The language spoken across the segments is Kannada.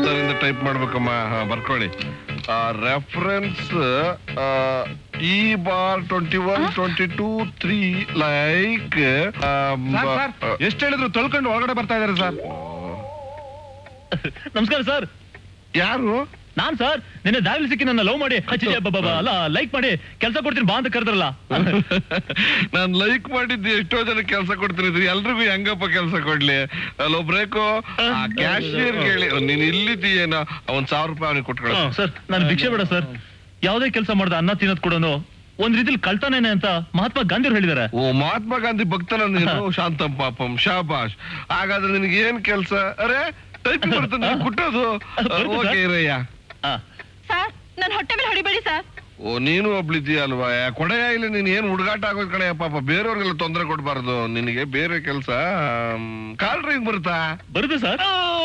ಉತ್ತರದಿಂದ ಟೈಪ್ ಮಾಡ್ಬೇಕಮ್ಮ ಹಾ, ಬರ್ಕೊಳ್ಳಿ reference E bar twenty one twenty two three like ಎಷ್ಟು ಹೇಳಿದ್ರು ತೊಳ್ಕೊಂಡು ಒಳಗಡೆ ಬರ್ತಾ ಇದಾರೆ ಸರ್ ನಮಸ್ಕಾರ ಸರ್ ಯಾರು ನಾನ್ ಸರ್ ನಿನ್ನೆ ದಾರಿಲಿ ಸಿಕ್ಕಿ ನನ್ನ ಲವ್ ಮಾಡಿ ಹಚ್ಚಿ ಅಬ್ಬಬ್ಬಬ್ಬ, ಅಲ್ಲ ಲೈಕ್ ಮಾಡಿ ಕೆಲಸ ಕೊಡ್ತೀನಿ ಬಾ ಅಂತ ಕರೆದ್ರಲ್ಲ ನಾನ್ ಲೈಕ್ ಮಾಡಿದ್ದು ಎಷ್ಟೋ ಜನ ಕೆಲಸ ಕೊಡ್ತಿರಿದ್ರಿ ಎಲ್ರಿಗೂ ಹೆಂಗಪ್ಪ ಕೆಲಸ ಕೊಡ್ಲಿ ಅಲ್ಲೊಬ್ರೇಕೋ ಕ್ಯಾಶಿಯರ್ ಹೇಳಿ ನೀನ್ ಇಲ್ಲಿದ್ದೀಯೇನ ಒಂದ್ ಸಾವಿರ ರೂಪಾಯಿ ಅವನಿಗೆ ಕೊಟ್ಕೊಳ್ಳ ಸರ್ ನಾನು ಭಿಕ್ಷೆ ಬೇಡ ಸರ್ ಯಾವುದೇ ಕೆಲಸ ಮಾಡ್ದ ಅನ್ನ ತಿನ್ನೋದ್ ಕೊಡೋನು ಒಂದ್ ರೀತಿಲಿ ಕಳ್ತಾನೇನೆ ಅಂತ ಮಹಾತ್ಮ ಗಾಂಧಿ ಅವ್ರು ಹೇಳಿದಾರೆ ಓ ಮಹಾತ್ಮ ಗಾಂಧಿ ಭಕ್ತನ ನೀನು ಶಾಂತಂ ಪಾಪಂ ಶಾಬಾಷ್ ಹಾಗಾದ್ರೆ ನಿನಗೆ ಏನ್ ಕೆಲ್ಸ ಅರೆ ಟೈಪಿಂಗ್ ಬರ್ತದೆ ಕುಟ್ಟೋದು ಬರುತ್ತೆ ಓಕೆ ಸರ್. ಇರಯ್ಯ ಆ, ಸರ್ ನನ್ ಹೊಟ್ಟೆ ಮೇಲೆ ಹೊಡಿಬೇಡಿ ಸರ್ ಓ ನೀನು ಒಬ್ಳಿದ್ದೀಯ ಅಲ್ವಾ ಕೊಡೆಯ ಇಲ್ಲ ನೀನ್ ಏನ್ ಹುಡುಗಾಟ ಆಗೋದ್ ಕಣೆ ಪಾಪ ಬೇರೆಯವ್ರಿಗೆಲ್ಲ ತೊಂದರೆ ಕೊಡ್ಬಾರ್ದು ನಿನಗೆ ಬೇರೆ ಕೆಲ್ಸ ಕಾಲ್ ಡ್ರೈವಿಂಗ್ ಬರುತ್ತಾ ಬರುತ್ತೆ ಸರ್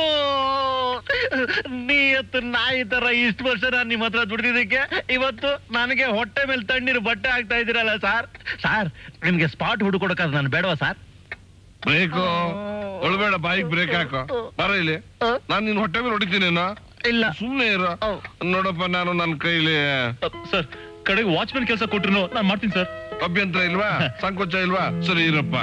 ನೀಯತ್ತು ನಾಯಿ ತರ ಇಷ್ಟು ವರ್ಷ ನಾನು ನಿಮ್ಮ ಹತ್ರ ದುಡಿದಿದ್ದಕ್ಕೆ ಇವತ್ತು ನನಗೆ ಹೊಟ್ಟೆ ಮೇಲೆ ತಣ್ಣೀರು ಬಟ್ಟೆ ಆಗ್ತಾ ಇದ್ದೀರಲ್ಲ ಸರ್ ಸರ್ ನಿಮ್ಗೆ ಸ್ಪಾಟ್ ಹುಡುಕೊಡಕ್ಕಾದ್ರೆ ನಾನು ಬೇಡವಾ ಸರ್ ಬ್ರೇಕು ಒಳಬೇಡ ಬಾಯಿಗೆ ಬ್ರೇಕ್ ಹಾಕೋ ಬರ ಇಲ್ಲಿ ನಾನ್ ನಿನ್ ಹೊಟ್ಟೆ ಮೇಲೆ ಹೊಡಿತೀನೇನೋ ಇಲ್ಲ ಸುಮ್ನೆ ಇರು ನೋಡಪ್ಪ ನಾನು ನನ್ನ ಕೈಲಿ ಸರ್ ಕಡೆಗೆ ವಾಚ್ಮನ್ ಕೆಲಸ ಕೊಟ್ರು ನಾನು ಮಾಡ್ತೀನಿ ಸರ್ ಅಭ್ಯಂತರ ಇಲ್ವಾ ಸಂಕೋಚ ಇಲ್ವಾ ಸರಿ ಇರಪ್ಪ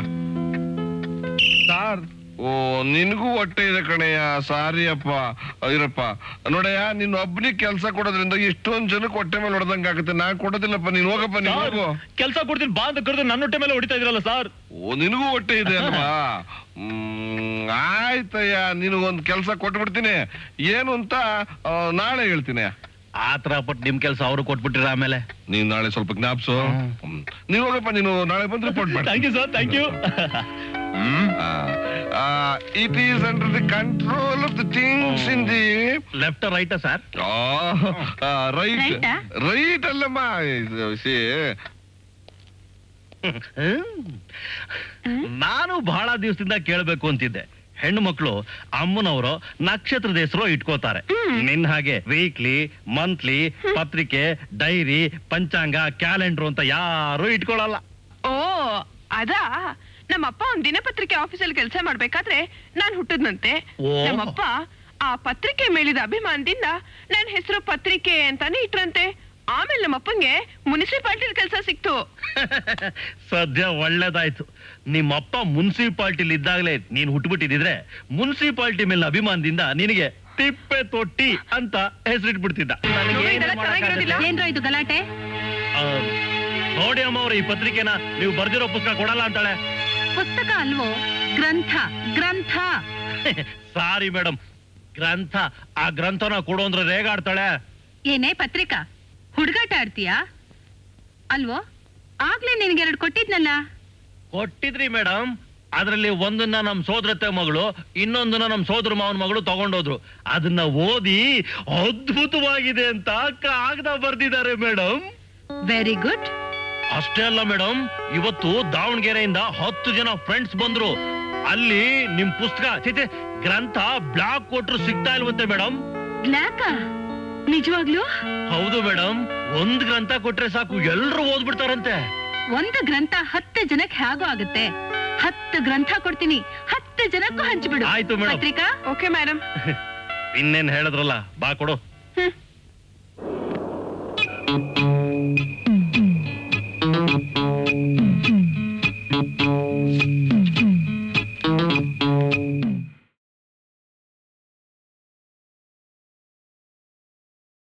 ಸರ್ ಓ ನಿನಗೂ ಹೊಟ್ಟೆ ಇದೆ ಕಣಯ್ಯ ಸಾರಿ ಅಪ್ಪ ಇರಪ್ಪ ನೋಡಯ್ಯ ನಿನ್ನ ಒಬ್ಬನಿಗೆ ಕೆಲಸ ಕೊಡೋದ್ರಿಂದ ಎಷ್ಟೊಂದ್ ಜನಕ್ಕೆ ಹೊಟ್ಟೆ ಮೇಲೆ ಹೊಡೆದಂಗ ಆಗುತ್ತೆ ನಾನ್ ಕೊಡೋದಿಲ್ಲಪ್ಪ ನೀನ್ ಹೋಗಪ್ಪ ನೀನ್ ಹೋಗು ಕೆಲಸ ಕೊಡ್ತೀನಿ ಬಾ ಅಂತ ಕರೆದು ನನ್ನ ಹೊಟ್ಟೆ ಮೇಲೆ ಹೊಡಿತಾ ಇದ್ರಲ್ಲ ಸರ್ ಓ ನಿನಗೂ ಹೊಟ್ಟೆ ಇದೆ ಅಲ್ವಾ ಹ್ಮ್ ಆಯ್ತಯ್ಯ ನಿನಗೊಂದ್ ಕೆಲಸ ಕೊಟ್ಬಿಡ್ತೀನಿ ಏನು ಅಂತ ಆ, ನಾಳೆ ಹೇಳ್ತೀನಿ ಆ ತರ ಪಟ್ಟು ನಿಮ್ ಕೆಲಸ ಅವರು ಕೊಟ್ಬಿಟ್ಟಿರ ಆಮೇಲೆ ನೀನ್ ನಾಳೆ ಸ್ವಲ್ಪ ಜ್ಞಾಪ್ಸು ಹ್ಮ್. ನೀನ್ ಹೋಗಪ್ಪ ನೀನು ನಾಳೆ ಬಂದು ರಿಪೋರ್ಟ್ ಮಾಡಿ thank you sir thank you it is under the control of the things in the left right sir right Right ಆ? ರೈಟ್ ಅಲ್ಲಮ್ಮ ಸಿ ನಾನು ಬಹಳ ದಿವಸದಿಂದ ಕೇಳಬೇಕು ಅಂತಿದ್ದೆ ಹೆಣ್ಣು ಮಕ್ಕಳು ಅಮ್ಮನವರು ನಕ್ಷತ್ರದ ಹೆಸರು ಇಟ್ಕೋತಾರೆ ನಿನ್ ಹಾಗೆ ವೀಕ್ಲಿ ಮಂತ್ಲಿ ಪತ್ರಿಕೆ ಡೈರಿ ಪಂಚಾಂಗ ಕ್ಯಾಲೆಂಡರ್ ಅಂತ ಯಾರು ಇಟ್ಕೊಳಲ್ಲ ಓ ಅದಾ ನಮ್ಮಪ್ಪ ಒಂದ್ ದಿನಪತ್ರಿಕೆ ಆಫೀಸಲ್ಲಿ ಕೆಲಸ ಮಾಡ್ಬೇಕಾದ್ರೆ ನಾನ್ ಹುಟ್ಟದ್ನಂತೆ ಓ. ನಮ್ಮಪ್ಪ ಆ ಪತ್ರಿಕೆ ಮೇಲಿದ ಅಭಿಮಾನದಿಂದ ನನ್ ಹೆಸರು ಪತ್ರಿಕೆ ಅಂತಾನೆ ಇಟ್ರಂತೆ ಆಮೇಲೆ ನಮ್ಮಪ್ಪಂಗೆ ಮುನ್ಸಿಪಾಲ್ಟಿ ಕೆಲಸ ಸಿಕ್ತು ಸದ್ಯ ಒಳ್ಳೇದಾಯ್ತು ನಿಮ್ಮಪ್ಪ ಮುನ್ಸಿಪಾಲ್ಟಿಲಿ ಇದ್ದಾಗಲೇ ನೀನ್ ಹುಟ್ಬಿಟ್ಟಿದ್ರೆ ಮುನ್ಸಿಪಾಲ್ಟಿ ಮೇಲೆ ಅಭಿಮಾನದಿಂದ ನಿನಗೆ ತಿಪ್ಪೆ ತೊಟ್ಟಿ ಅಂತ ಹೆಸರಿಟ್ಬಿಡ್ತಿದ್ದ ನೋಡಿ, ಇದೆಲ್ಲ ಚೆನ್ನಾಗಿರೋದಿಲ್ಲ. ಏನ್ರೋ ಇದು ಗಲಾಟೆ ಆ, ನೋಡಿ ಅಮ್ಮ ಅವ್ರ ಈ ಪತ್ರಿಕೆನ ನೀವು ಬರ್ದಿರೋ ಪುಸ್ತಕ ಕೊಡಲ್ಲ ಅಂತಾಳೆ ಪುಸ್ತಕ ಅಲ್ವೋ ಗ್ರಂಥ ಗ್ರಂಥ ಸಾರಿ ಮೇಡಮ್ ಗ್ರಂಥ ಆ ಗ್ರಂಥನ ಕೊಡು ಅಂದ್ರೆ ರೇಗಾಡ್ತಾಳೆ ಏನೇ ಪತ್ರಿಕಾ ಹುಡುಗಾಟ ಆಡ್ತೀಯಾ ಅಲ್ವೋ ಆಗ್ಲೇ ನಿನ್ಗೆರಡು ಕೊಟ್ಟಿದ್ನಲ್ಲ ಕೊಟ್ಟಿದ್ರಿ ಮೇಡಮ್ ಅದ್ರಲ್ಲಿ ಒಂದನ್ನ ನಮ್ ಸೋದರತ್ತೆ ಮಗಳು ಇನ್ನೊಂದನ್ನ ನಮ್ ಸೋದರ ಮಾವನ ಮಗಳು ತಗೊಂಡೋದ್ರು ಅದನ್ನ ಓದಿ ಅದ್ಭುತವಾಗಿದೆ ಅಂತ ಕಾಗದ ಬರ್ದಿದ್ದಾರೆ ಮೇಡಮ್ ವೆರಿ ಗುಡ್ ಅಷ್ಟೇ ಅಲ್ಲ ಮೇಡಮ್ ಇವತ್ತು ದಾವಣಗೆರೆಯಿಂದ ಹತ್ತು ಜನ ಫ್ರೆಂಡ್ಸ್ ಬಂದ್ರು ಅಲ್ಲಿ ನಿಮ್ ಪುಸ್ತಕ ಚಿತೆ ಗ್ರಂಥ ಬ್ಲಾಕ್ ಕೊಟ್ರು ಸಿಗ್ತಾ ಇಲ್ವಂತೆ ಮೇಡಮ್ ಬ್ಲ್ಯಾಕ ನಿಜವಾಗ್ಲೂ ಹೌದು ಮೇಡಮ್ ಒಂದ್ ಗ್ರಂಥ ಕೊಟ್ರೆ ಸಾಕು ಎಲ್ರು ಓದ್ಬಿಡ್ತಾರಂತೆ ಒಂದು ಗ್ರಂಥ ಹತ್ತು ಜನಕ್ಕೆ ಹೇಗೋ ಆಗುತ್ತೆ ಹತ್ತು ಗ್ರಂಥ ಕೊಡ್ತೀನಿ ಹತ್ತು ಜನಕ್ಕೂ ಹಂಚ್ಬಿಡು ಆಯ್ತು madam. ಪತ್ರಿಕಾ ಓಕೆ ಮೇಡಮ್ ಇನ್ನೇನ್ ಹೇಳಿದ್ರಲ್ಲ ಬಾ ಕೊಡು